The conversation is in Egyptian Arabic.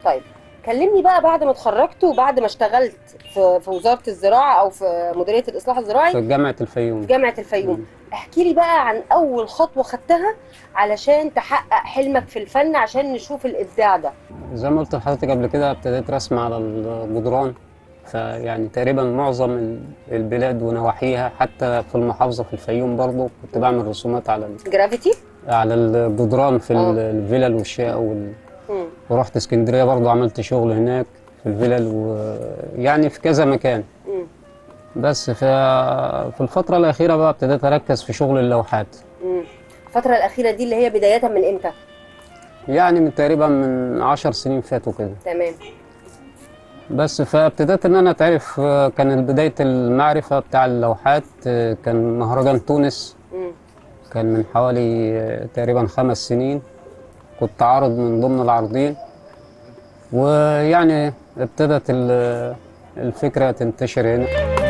طيب كلمني بقى بعد ما اتخرجت وبعد ما اشتغلت في في وزاره الزراعه او في مديريه الاصلاح الزراعي في جامعة الفيوم في جامعه الفيوم احكي لي بقى عن اول خطوه خدتها علشان تحقق حلمك في الفن عشان نشوف الابداع ده زي ما قلت لحضرتك قبل كده ابتديت رسم على الجدران فيعني تقريبا معظم ال- البلاد ونواحيها حتى في المحافظة في الفيوم برضه كنت بعمل رسومات على ال- جرافيتي على الجدران في آه. ال- الفلل والشقق وال... مم. ورحت اسكندرية برضه عملت شغل هناك في الفلل ويعني في كذا مكان مم. بس ف- في الفترة الأخيرة بقى ابتديت أركز في شغل اللوحات مم. الفتره الاخيره دي اللي هي بدايه من امتى يعني من تقريبا من عشر سنين فاتوا كده تمام بس فابتديت ان انا اتعرف آه، كان بدايه المعرفه بتاع اللوحات آه، كان مهرجان تونس مم. كان من حوالي آه، تقريبا خمس سنين كنت عارض من ضمن العارضين ويعني ابتدت ال- الفكره تنتشر هنا